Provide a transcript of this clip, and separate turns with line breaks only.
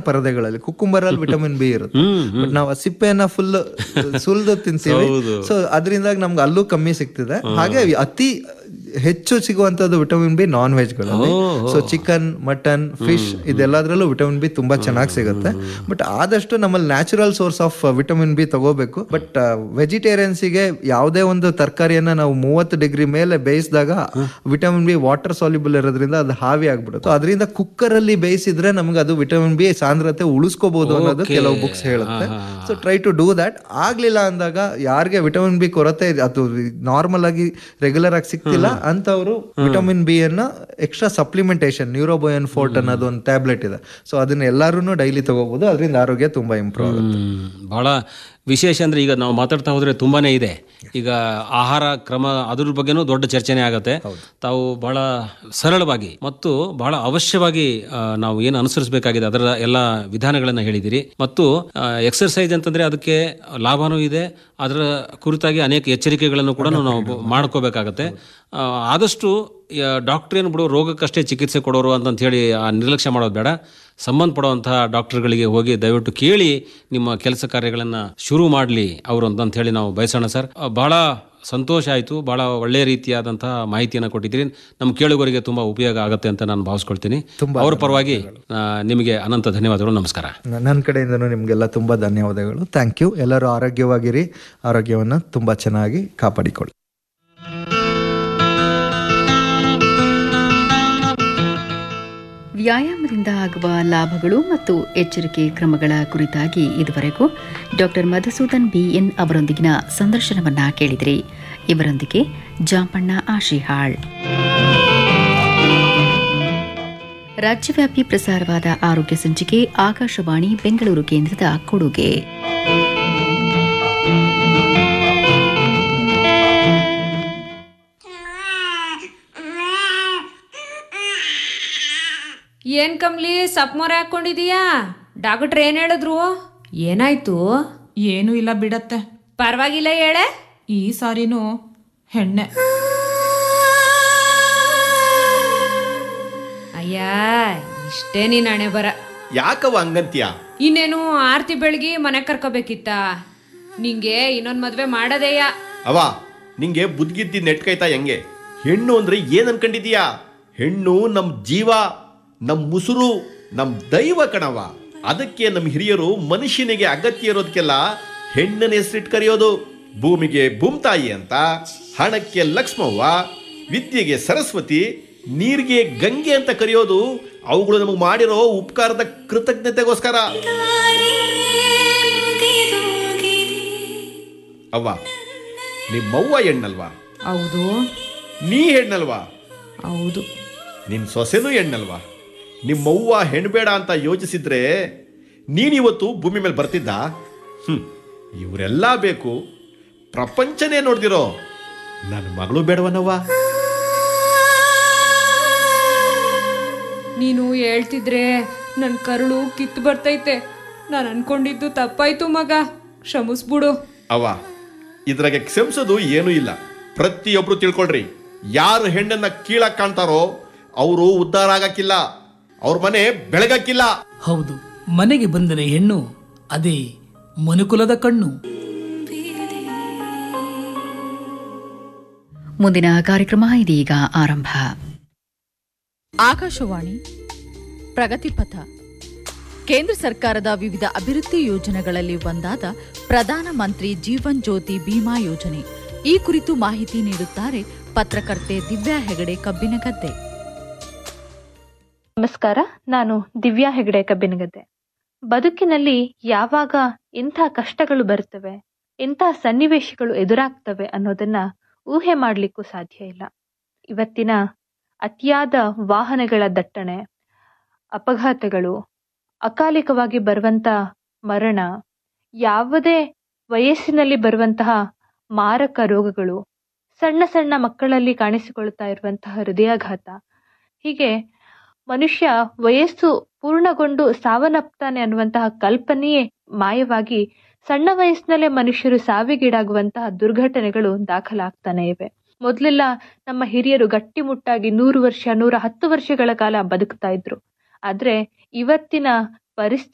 ಪರದೆಗಳಲ್ಲಿ cucumber ಅಲ್ಲಿ vitamin B ಇರುತ್ತೆ
hmm,
but ನಾವು ಆ ಸಿಪ್ಪೆಯನ್ನ ಫುಲ್ ಸುಲ್ದು ತಿಂತೀವಿ ಸೊ ಅದರಿಂದ ನಮ್ಗೆ ಅಲ್ಲೂ ಕಮ್ಮಿ ಸಿಗ್ತಿದೆ ಹಾಗೆ ಅತಿ ಹೆಚ್ಚು ಸಿಗುವಂತದ್ದು ವಿಟಮಿನ್ ಬಿ ನಾನ್ ವೆಜ್ಗಳಲ್ಲಿ ಸೊ ಚಿಕನ್ ಮಟನ್ ಫಿಶ್ ಇದೆಲ್ಲದ್ರಲ್ಲೂ ವಿಟಮಿನ್ ಬಿ ತುಂಬಾ ಚೆನ್ನಾಗಿ ಸಿಗುತ್ತೆ ಬಟ್ ಆದಷ್ಟು ನಮ್ಮಲ್ಲಿ natural source of vitamin B ತಗೋಬೇಕು ಬಟ್ ವೆಜಿಟೇರಿಯನ್ಸಿಗೆ ಯಾವುದೇ ಒಂದು ತರಕಾರಿಯನ್ನ ನಾವು ಮೂವತ್ತು ಡಿಗ್ರಿ ಮೇಲೆ ಬೇಯಿಸಿದಾಗ ವಿಟಮಿನ್ ಬಿ ವಾಟರ್ ಸಾಲ್ಯುಬಲ್ ಇರೋದ್ರಿಂದ ಅದು ಹಾವಿ ಆಗ್ಬಿಡುತ್ತೆ ಅದರಿಂದ ಕುಕ್ಕರ್ ಅಲ್ಲಿ ಬೇಯಿಸಿದ್ರೆ ನಮ್ಗೆ ಅದು ವಿಟಮಿನ್ ಬಿ ಸಾಂದ್ರತೆ ಉಳಿಸ್ಕೋಬಹುದು ಅನ್ನೋದು ಕೆಲವು ಬುಕ್ಸ್ ಹೇಳುತ್ತೆ so try to do that ಆಗ್ಲಿಲ್ಲ ಅಂದಾಗ ಯಾರಿಗೆ ವಿಟಮಿನ್ ಬಿ ಕೊರತೆ ಇದೆ, ಅದು ನಾರ್ಮಲ್ ಆಗಿ ರೆಗ್ಯುಲರ್ ಆಗಿ ಸಿಗ್ತಿಲ್ಲ ಅಂತವರು ವಿಟಮಿನ್ ಬಿ ಅನ್ನ ಎಕ್ಸ್ಟ್ರಾ ಸಪ್ಲಿಮೆಂಟೇಶನ್ ನ್ಯೂರೋಬೋಯನ್ ಫೋರ್ಟ್ ಅನ್ನೋದು ಒಂದು ಟ್ಯಾಬ್ಲೆಟ್ ಇದೆ ಸೊ ಅದನ್ನ ಎಲ್ಲಾರು ಡೈಲಿ ತಗೋಬಹುದು ಅದರಿಂದ ಆರೋಗ್ಯ ತುಂಬಾ ಇಂಪ್ರೂವ್ ಆಗುತ್ತೆ
ಹ್ಮ್. ಬಹಳ ವಿಶೇಷ ಅಂದ್ರೆ ಈಗ ನಾವು ಮಾತಾಡ್ತಾ ಹೋದ್ರೆ ತುಂಬಾನೇ ಇದೆ ಈಗ ಆಹಾರ ಕ್ರಮ ಅದ್ರ ಬಗ್ಗೆನೂ ದೊಡ್ಡ ಚರ್ಚೆನೇ ಆಗುತ್ತೆ ತಾವು ಬಹಳ ಸರಳವಾಗಿ ಮತ್ತು ಬಹಳ ಅವಶ್ಯವಾಗಿ ಆ, ನಾವು ಏನು ಅನುಸರಿಸಬೇಕಾಗಿದೆ ಅದರ ಎಲ್ಲ ವಿಧಾನಗಳನ್ನ ಹೇಳಿದಿರಿ ಮತ್ತು ಎಕ್ಸರ್ಸೈಸ್ ಅಂತಂದ್ರೆ ಅದಕ್ಕೆ ಲಾಭನೂ ಇದೆ ಅದರ ಕುರಿತಾಗಿ ಅನೇಕ ಎಚ್ಚರಿಕೆಗಳನ್ನು ಕೂಡ ನಾವು ಬ- ಮಾಡ್ಕೋಬೇಕಾಗತ್ತೆ ಆ, ಆದಷ್ಟು ಡಾಕ್ಟರ್ ಏನು ಬಿಡು ರೋಗಕ್ಕಷ್ಟೇ ಚಿಕಿತ್ಸೆ ಕೊಡೋರು ಅಂತಂತ ಹೇಳಿ ಆ ನಿರ್ಲಕ್ಷ್ಯ ಮಾಡೋದು ಬೇಡ ಸಂಬಂಧಪಡುವಂತಹ ಡಾಕ್ಟರ್ಗಳಿಗೆ ಹೋಗಿ ದಯವಿಟ್ಟು ಕೇಳಿ ನಿಮ್ಮ ಕೆಲಸ ಕಾರ್ಯಗಳನ್ನು ಶುರು ಮಾಡಲಿ ಅವರು ಅಂತಂತ ಹೇಳಿ ನಾವು ಬಯಸೋಣ ಸರ್ ಆ, ಬಹಳ ಸಂತೋಷ ಆಯಿತು ಬಹಳ ಒಳ್ಳೆಯ ರೀತಿಯಾದಂತಹ ಮಾಹಿತಿಯನ್ನು ಕೊಟ್ಟಿದ್ದೀರಿ ನಮ್ಮ ಕೇಳುಗರಿಗೆ ತುಂಬ ಉಪಯೋಗ ಆಗುತ್ತೆ ಅಂತ ನಾನು ಭಾವಿಸ್ಕೊಳ್ತೀನಿ ಅವ್ರ ಪರವಾಗಿ ಆ, ನಿಮಗೆ ಅನಂತ ಧನ್ಯವಾದಗಳು ನಮಸ್ಕಾರ
ನನ್ನ ಕಡೆಯಿಂದನೂ ನಿಮ್ಗೆಲ್ಲ ತುಂಬಾ ಧನ್ಯವಾದಗಳು ಥ್ಯಾಂಕ್ ಯು ಎಲ್ಲರೂ ಆರೋಗ್ಯವಾಗಿರಿ ಆರೋಗ್ಯವನ್ನ ತುಂಬಾ ಚೆನ್ನಾಗಿ ಕಾಪಾಡಿಕೊಳ್ಳಿ
ವ್ಯಾಯಾಮದಿಂದ ಆಗುವ ಲಾಭಗಳು ಮತ್ತು ಎಚ್ಚರಿಕೆ ಕ್ರಮಗಳ ಕುರಿತಾಗಿ ಇದುವರೆಗೂ ಡಾಕ್ಟರ್ ಮಧುಸೂದನ್ ಬಿಎನ್ ಅವರೊಂದಿಗಿನ ಸಂದರ್ಶನವನ್ನ ಕೇಳಿದಿರಿ ಇವರೊಂದಿಗೆ ಜಾಂಪಣ್ಣ ಆಶಿಹಾಳ್ ರಾಜ್ಯವ್ಯಾಪಿ ಪ್ರಸಾರವಾದ ಆರೋಗ್ಯ ಸಂಚಿಕೆ ಆಕಾಶವಾಣಿ ಬೆಂಗಳೂರು ಕೇಂದ್ರದ ಕೊಡುಗೆ
ಏನ್ ಕಮ್ಲಿ ಸಪ್ ಮೊರೆ ಹಾಕೊಂಡಿದೀಯಾ ಡಾಕ್ಟ್ರ್ ಏನ್ ಹೇಳಿದ್ರು ಏನಾಯ್ತು
ಏನೂ ಇಲ್ಲ ಬಿಡತ್ತೆ
ಪರವಾಗಿಲ್ಲ ಹೇಳೆ
ಈ ಸಾರಿನೂ ಹೆಣ್ಣೆ
ಅಯ್ಯ ಇಷ್ಟೇ ನೀನ್ ಹಣೆ ಬರ
ಯಾಕವ ಹಂಗಂತ್ಯ
ಇನ್ನೇನು ಆರ್ತಿ ಬೆಳಗಿ ಮನೆ ಕರ್ಕೋಬೇಕಿತ್ತ ನಿಂಗೆ ಇನ್ನೊಂದ್ ಮದ್ವೆ ಮಾಡದೇಯ
ಅವ ನಿಂಗೆ ಬುದ್ಗಿದ್ದಿ ನೆಟ್ಕೈತಾ ಹೆಂಗೆ ಹೆಣ್ಣು ಅಂದ್ರೆ ಏನ್ ಅನ್ಕೊಂಡಿದೀಯಾ ಹೆಣ್ಣು ನಮ್ ಜೀವ ನಮ್ ಮುಸುರು ನಮ್ ದೈವ ಕಣವ ಅದಕ್ಕೆ ನಮ್ ಹಿರಿಯರು ಮನುಷ್ಯನಿಗೆ ಅಗತ್ಯ ಇರೋದಕ್ಕೆಲ್ಲ ಹೆಣ್ಣನ ಹೆಸರಿಟ್ಟು ಕರೆಯೋದು ಭೂಮಿಗೆ ಭೂಮ್ತಾಯಿ ಅಂತ ಹಣಕ್ಕೆ ಲಕ್ಷ್ಮವ್ವ ವಿದ್ಯೆಗೆ ಸರಸ್ವತಿ ನೀರಿಗೆ ಗಂಗೆ ಅಂತ ಕರೆಯೋದು ಅವುಗಳು ನಮಗೆ ಮಾಡಿರೋ ಉಪಕಾರದ ಕೃತಜ್ಞತೆಗೋಸ್ಕರ ಅವ್ವ ನಿಮ್ಮವ್ವ ಹೆಣ್ಣಲ್ವಾ
ಹೌದು
ನೀ ಹೆಣ್ಣಲ್ವಾ
ಹೌದು
ನಿನ್ ಸೊಸೆನೂ ಹೆಣ್ಣಲ್ವಾ ನಿಮ್ಮವ್ವ ಹೆಣ್ಬೇಡ ಅಂತ ಯೋಚಿಸಿದ್ರೆ ನೀನಿವತ್ತು ಭೂಮಿ ಮೇಲೆ ಬರ್ತಿದ್ದ ಹ್ಮ್ ಇವರೆಲ್ಲ ಬೇಕು ಪ್ರಪಂಚನೇ ನೋಡ್ದಿರೋ ನನ್ನ ಮಗಳು ಬೇಡವನವ್ವ
ನೀನು ಹೇಳ್ತಿದ್ರೆ ನನ್ ಕರುಳು ಕಿತ್ತು ಬರ್ತೈತೆ ನಾನು ಅನ್ಕೊಂಡಿದ್ದು ತಪ್ಪಾಯ್ತು ಮಗ ಕ್ಷಮಿಸ್ಬಿಡು
ಅವ್ವ ಇದ್ರಾಗೆ ಕ್ಷಮಿಸೋದು ಏನೂ ಇಲ್ಲ ಪ್ರತಿಯೊಬ್ರು ತಿಳ್ಕೊಳ್ರಿ ಯಾರು ಹೆಣ್ಣನ್ನ ಕೀಳಕ್ ಕಾಣ್ತಾರೋ ಅವರು ಉದ್ಧಾರ ಆಗಕ್ಕಿಲ್ಲ ಅವ್ರ ಮನೆ ಬೆಳಗಕ್ಕಿಲ್ಲ
ಹೌದು ಮನೆಗೆ ಬಂದರೆ ಹೆಣ್ಣು ಅದೇ ಮನುಕುಲದ ಕಣ್ಣು
ಮುಂದಿನ ಕಾರ್ಯಕ್ರಮ ಇದೀಗ ಆರಂಭ
ಆಕಾಶವಾಣಿ ಪ್ರಗತಿಪಥ ಕೇಂದ್ರ ಸರ್ಕಾರದ ವಿವಿಧ ಅಭಿವೃದ್ಧಿ ಯೋಜನೆಗಳಲ್ಲಿ ಒಂದಾದ ಪ್ರಧಾನ ಮಂತ್ರಿ ಜೀವನ್ ಜ್ಯೋತಿ ಬಿಮಾ ಯೋಜನೆ ಈ ಕುರಿತು ಮಾಹಿತಿ ನೀಡುತ್ತಾರೆ ಪತ್ರಕರ್ತೆ ದಿವ್ಯಾ ಹೆಗಡೆ ಕಬ್ಬಿನಗದ್ದೆ
ನಮಸ್ಕಾರ ನಾನು ದಿವ್ಯಾ ಹೆಗಡೆ ಕಬ್ಬಿನಗದ್ದೆ ಬದುಕಿನಲ್ಲಿ ಯಾವಾಗ ಇಂಥ ಕಷ್ಟಗಳು ಬರ್ತವೆ ಇಂಥ ಸನ್ನಿವೇಶಗಳು ಎದುರಾಗ್ತವೆ ಅನ್ನೋದನ್ನ ಊಹೆ ಮಾಡ್ಲಿಕ್ಕೂ ಸಾಧ್ಯ ಇಲ್ಲ ಇವತ್ತಿನ ಅತಿಯಾದ ವಾಹನಗಳ ದಟ್ಟಣೆ ಅಪಘಾತಗಳು ಅಕಾಲಿಕವಾಗಿ ಬರುವಂತ ಮರಣ ಯಾವುದೇ ವಯಸ್ಸಿನಲ್ಲಿ ಬರುವಂತಹ ಮಾರಕ ರೋಗಗಳು ಸಣ್ಣ ಸಣ್ಣ ಮಕ್ಕಳಲ್ಲಿ ಕಾಣಿಸಿಕೊಳ್ತಾ ಇರುವಂತಹ ಹೃದಯಾಘಾತ ಹೀಗೆ ಮನುಷ್ಯ ವಯಸ್ಸು ಪೂರ್ಣಗೊಂಡು ಸಾವನ್ನಪ್ತಾನೆ ಅನ್ನುವಂತಹ ಕಲ್ಪನೆಯೇ ಮಾಯವಾಗಿ ಸಣ್ಣ ವಯಸ್ಸಿನಲ್ಲೇ ಮನುಷ್ಯರು ಸಾವಿಗೀಡಾಗುವಂತಹ ದುರ್ಘಟನೆಗಳು ದಾಖಲಾಗ್ತಾನೆ ಇವೆ ಮೊದಲೆಲ್ಲ ನಮ್ಮ ಹಿರಿಯರು ಗಟ್ಟಿಮುಟ್ಟಾಗಿ ನೂರು ವರ್ಷ ನೂರ ಹತ್ತು ವರ್ಷಗಳ ಕಾಲ ಬದುಕ್ತಾ ಇದ್ರು ಆದ್ರೆ ಇವತ್ತಿನ ಪರಿಸ್ಥಿತಿ